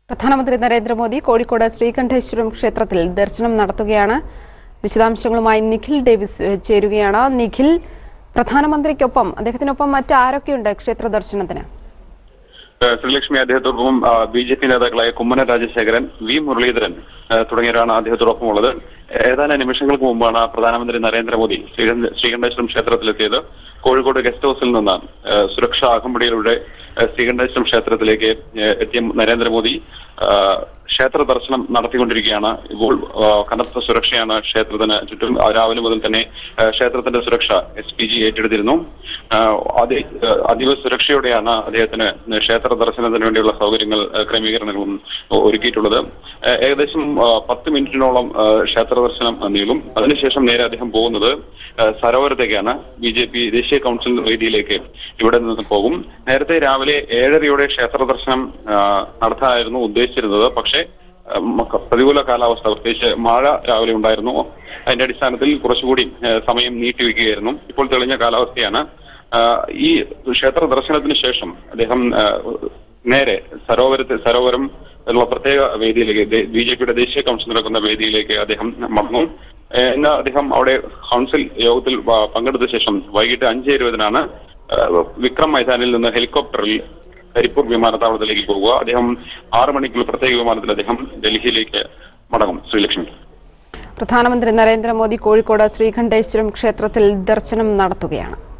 പ്രധാനമന്ത്രി നരേന്ദ്രമോദി കോഴിക്കോട് ശ്രീകണ്ഠേശ്വരം ക്ഷേത്രത്തിൽ ദർശനം നടത്തുകയാണ് വിശദാംശങ്ങളുമായി നിഖിൽ ഡേവിസ് ഏഹ്, ചേരുകയാണ് നിഖിൽ പ്രധാനമന്ത്രിക്കൊപ്പം അദ്ദേഹത്തിനൊപ്പം മറ്റാരൊക്കെയുണ്ട് ക്ഷേത്ര ദർശനത്തിന് ഏഹ് ശ്രീലക്ഷ്മി അദ്ദേഹത്തോടൊപ്പം ബി ജെ പി നേതാക്കളായ കുമ്മനം രാജശേഖരൻ വി മുരളീധരൻ ഏഹ് തുടങ്ങിയവരാണ് അദ്ദേഹത്തോടൊപ്പം ഉള്ളത് ഏതാനും നിമിഷങ്ങൾക്ക് മുമ്പാണ് പ്രധാനമന്ത്രി നരേന്ദ്രമോദി ശ്രീകണ്ഠ ശ്രീകണ്ഠേശ്വരം ക്ഷേത്രത്തിലെത്തിയത് കോഴിക്കോട് ഗസ്റ്റ് ഹൌസിൽ നിന്ന് ഏഹ് സുരക്ഷാ അകമ്പടിയിലൂടെ ഏഹ് ശ്രീകണ്ഠേശ്വരം ക്ഷേത്രത്തിലേക്ക് ഏഹ് എത്തിയ നരേന്ദ്രമോദി ഏഹ് ക്ഷേത്ര ദർശനം നടത്തിക്കൊണ്ടിരിക്കുകയാണ് ഇപ്പോൾ ഏഹ് കനത്ത സുരക്ഷയാണ് ക്ഷേത്രത്തിന് ചുറ്റും ആ രാവിലെ മുതൽ തന്നെ ഏഹ് ക്ഷേത്രത്തിന്റെ സുരക്ഷ എസ് പി ജി ഏറ്റെടുത്തിരുന്നു ഏഹ് അതി ഏഹ് അതീവ സുരക്ഷയോടെയാണ് അദ്ദേഹത്തിന് ക്ഷേത്ര ദർശനത്തിന് വേണ്ടിയുള്ള സൗകര്യങ്ങൾ ഏഹ് ക്രമീകരണങ്ങളും ഒരുക്കിയിട്ടുള്ളത് ഏഹ് ഏകദേശം ഏഹ് പത്ത് മിനിറ്റിനോളം ഏഹ് ക്ഷേത്ര ദർശനം നീളും അതിനുശേഷം നേരെ അദ്ദേഹം പോകുന്നത് ഏഹ് സരോവരത്തേക്കാണ് ബി ജെ പി ദേശീയ കൗൺസിൽ വേദിയിലേക്ക് ഇവിടെ നിന്ന് പോകും നേരത്തെ രാവിലെ ഏഴരയോടെ ക്ഷേത്ര ദർശനം ഏഹ് നടത്താനായിരുന്നു ഉദ്ദേശിച്ചിരുന്നത് പക്ഷേ ഏഹ് മക്ക- പ്രതികൂല കാലാവസ്ഥ പ്രത്യേകിച്ച് മഴ രാവിലെ ഉണ്ടായിരുന്നു അതിന്റെ അടിസ്ഥാനത്തിൽ കുറച്ചുകൂടി ഏഹ് സമയം നീട്ടിവെക്കുകയായിരുന്നു ഇപ്പോൾ തെളിഞ്ഞ കാലാവസ്ഥയാണ് ആഹ് ഈ ക്ഷേത്ര ദർശനത്തിന് ശേഷം അദ്ദേഹം ആഹ് നേരെ സരോവരത്തെ സരോവരം ഉള്ള പ്രത്യേക വേദിയിലേക്ക് ബി ജെ പിയുടെ ദേശീയ കൗൺസിൽ നടക്കുന്ന വേദിയിലേക്ക് അദ്ദേഹം മടങ്ങും ഏഹ് ഇന്ന് അദ്ദേഹം അവിടെ കൗൺസിൽ യോഗത്തിൽ പ- പങ്കെടുത്ത ശേഷം വൈകിട്ട് അഞ്ച് ഇരുപതിനാണ് ആഹ് വിക്രം മൈതാനിൽ നിന്ന് ഹെലികോപ്റ്ററിൽ കരിപ്പൂർ വിമാനത്താവളത്തിലേക്ക് പോകുക അദ്ദേഹം ആറ് മണിക്കുള്ള പ്രത്യേക വിമാനത്തിൽ അദ്ദേഹം ഡൽഹിയിലേക്ക് മടങ്ങും ശ്രീലക്ഷ്മി പ്രധാനമന്ത്രി നരേന്ദ്രമോദി കോഴിക്കോട് ശ്രീകണ്ഠേശ്വരം ക്ഷേത്രത്തിൽ ദർശനം നടത്തുകയാണ്